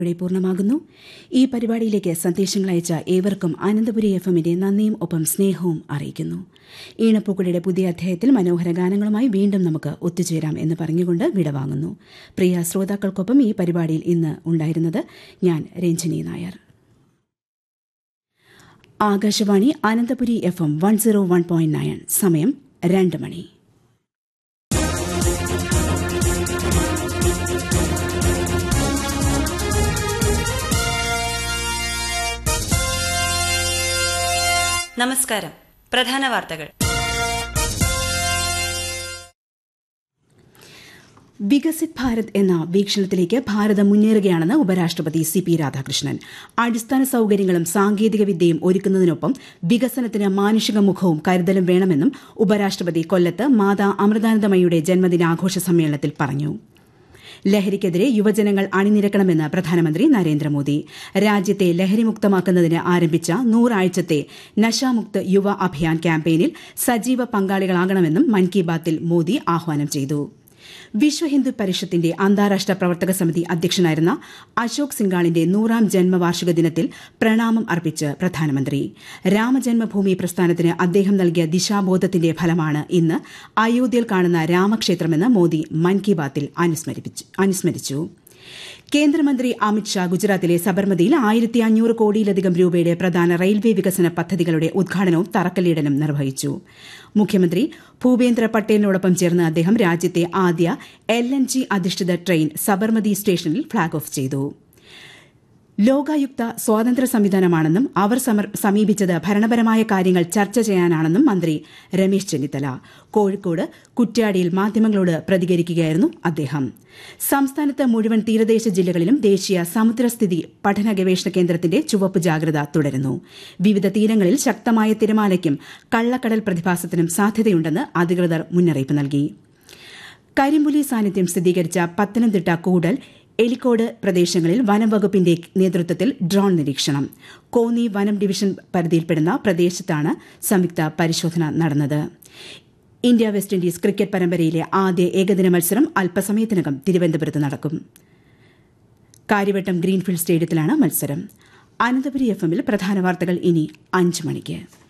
ഇവിടെ പൂർണ്ണമാകുന്നു ഈ പരിപാടിയിലേക്ക് സന്ദേശങ്ങൾ അയച്ച ഏവർക്കും അനന്തപുരി എഫ് എമ്മിന്റെ നന്ദിയും ഒപ്പം സ്നേഹവും അറിയിക്കുന്നു ഈണപ്പൂക്കുടിയുടെ പുതിയ അധ്യായത്തിൽ മനോഹര ഗാനങ്ങളുമായി വീണ്ടും നമുക്ക് ഒത്തുചേരാം എന്ന് പറഞ്ഞുകൊണ്ട് വിടവാങ്ങുന്നു പ്രിയ ശ്രോതാക്കൾക്കൊപ്പം ഈ പരിപാടിയിൽ ഇന്ന് ഉണ്ടായിരുന്നത് ഞാൻ Ranjini Nair Akashvani Ananthapuri F M one zero one point nine സമയം രണ്ട് മണി നമസ്കാരം പ്രധാന വാർത്തകൾ വികസിത് ഭാരത് എന്ന വീക്ഷണത്തിലേക്ക് ഭാരതം മുന്നേറുകയാണെന്ന് ഉപരാഷ്ട്രപതി സി പി രാധാകൃഷ്ണൻ അടിസ്ഥാന സൌകര്യങ്ങളും സാങ്കേതിക വിദ്യയും ഒരുക്കുന്നതിനൊപ്പം വികസനത്തിന് മാനുഷിക മുഖവും കരുതലും വേണമെന്നും ഉപരാഷ്ട്രപതി കൊല്ലത്ത് മാതാ അമൃതാനന്ദമയുടെ ജന്മദിനാഘോഷ സമ്മേളനത്തിൽ പറഞ്ഞു ലഹരിക്കെതിരെ യുവജനങ്ങൾ അണിനിരക്കണമെന്ന് പ്രധാനമന്ത്രി നരേന്ദ്രമോദി രാജ്യത്തെ ലഹരിമുക്തമാക്കുന്നതിന് ആരംഭിച്ച നൂറാഴ്ചത്തെ നശാമുക്ത് യുവ അഭിയാൻ ക്യാമ്പയിനിൽ സജീവ പങ്കാളികളാകണമെന്നും മൻ കി ബാത്തിൽ മോദി ആഹ്വാനം ചെയ്തു വിശ്വ ഹിന്ദു പരിഷത്തിന്റെ അന്താരാഷ്ട്ര പ്രവർത്തക സമിതി അധ്യക്ഷനായിരുന്ന അശോക് സിംഗാളിന്റെ നൂറാം ജന്മവാർഷിക ദിനത്തിൽ പ്രണാമം അർപ്പിച്ച് പ്രധാനമന്ത്രി രാമജന്മഭൂമി പ്രസ്ഥാനത്തിന് അദ്ദേഹം നൽകിയ ദിശാബോധത്തിന്റെ ഫലമാണ് ഇന്ന് അയോധ്യയിൽ കാണുന്ന രാമക്ഷേത്രമെന്ന് മോദി മൻ കി ബാത്തിൽ അനുസ്മരിച്ചു കേന്ദ്രമന്ത്രി അമിത്ഷാ ഗുജറാത്തിലെ സബർമതിയിൽ ആയിരത്തി അഞ്ഞൂറ് കോടിയിലധികം രൂപയുടെ പ്രധാന റെയിൽവേ വികസന പദ്ധതികളുടെ ഉദ്ഘാടനവും തറക്കല്ലിടലും നിർവഹിച്ചു മുഖ്യമന്ത്രി ഭൂപേന്ദ്ര പട്ടേലിനോടൊപ്പം ചേർന്ന് അദ്ദേഹം രാജ്യത്തെ ആദ്യ എൽ എൻ ജി അധിഷ്ഠിത ട്രെയിൻ സബർമതി സ്റ്റേഷനിൽ ഫ്ളാഗ് ഓഫ് ചെയ്തു ലോകായുക്ത സ്വാതന്ത്ര്യ സംവിധാനമാണെന്നും അവർ സമീപിച്ചത് ഭരണപരമായ കാര്യങ്ങൾ ചർച്ച ചെയ്യാനാണെന്നും മന്ത്രി രമേശ് ചെന്നിത്തല കോഴിക്കോട് കുറ്റ്യാടിയിൽ മാധ്യമങ്ങളോട് പ്രതികരിക്കുകയായിരുന്നു അദ്ദേഹം സംസ്ഥാനത്ത് മുഴുവൻ തീരദേശ ജില്ലകളിലും ദേശീയ സമുദ്രസ്ഥിതി പഠന ഗവേഷണ കേന്ദ്രത്തിന്റെ ചുവപ്പ് ജാഗ്രത തുടരുന്നു വിവിധ തീരങ്ങളിൽ ശക്തമായ തിരമാലയ്ക്കും കള്ളക്കടൽ പ്രതിഭാസത്തിനും സാധ്യതയുണ്ടെന്ന് അധികൃതർ മുന്നറിയിപ്പ് നൽകി കരിമ്പുലി സാന്നിധ്യം സ്ഥിരീകരിച്ച പത്തനംതിട്ട കൂടൽ എലിക്കോട് പ്രദേശങ്ങളിൽ വനം വകുപ്പിന്റെ നേതൃത്വത്തിൽ ഡ്രോൺ നിരീക്ഷണം കോന്നി വനം ഡിവിഷൻ പരിധിയിൽപ്പെടുന്ന പ്രദേശത്താണ് സംയുക്ത പരിശോധന നടന്നത് ഇന്ത്യ വെസ്റ്റ് ഇൻഡീസ് ക്രിക്കറ്റ് പരമ്പരയിലെ ആദ്യ ഏകദിന മത്സരം അല്പസമയത്തിനകം തിരുവനന്തപുരത്ത് നടക്കും കാര്യവട്ടം ഗ്രീൻഫീൽഡ് സ്റ്റേഡിയത്തിലാണ് മത്സരം അനന്തപുരി എഫ് എമ്മിൽ പ്രധാന വാർത്തകൾ ഇനി അഞ്ച് മണിക്ക്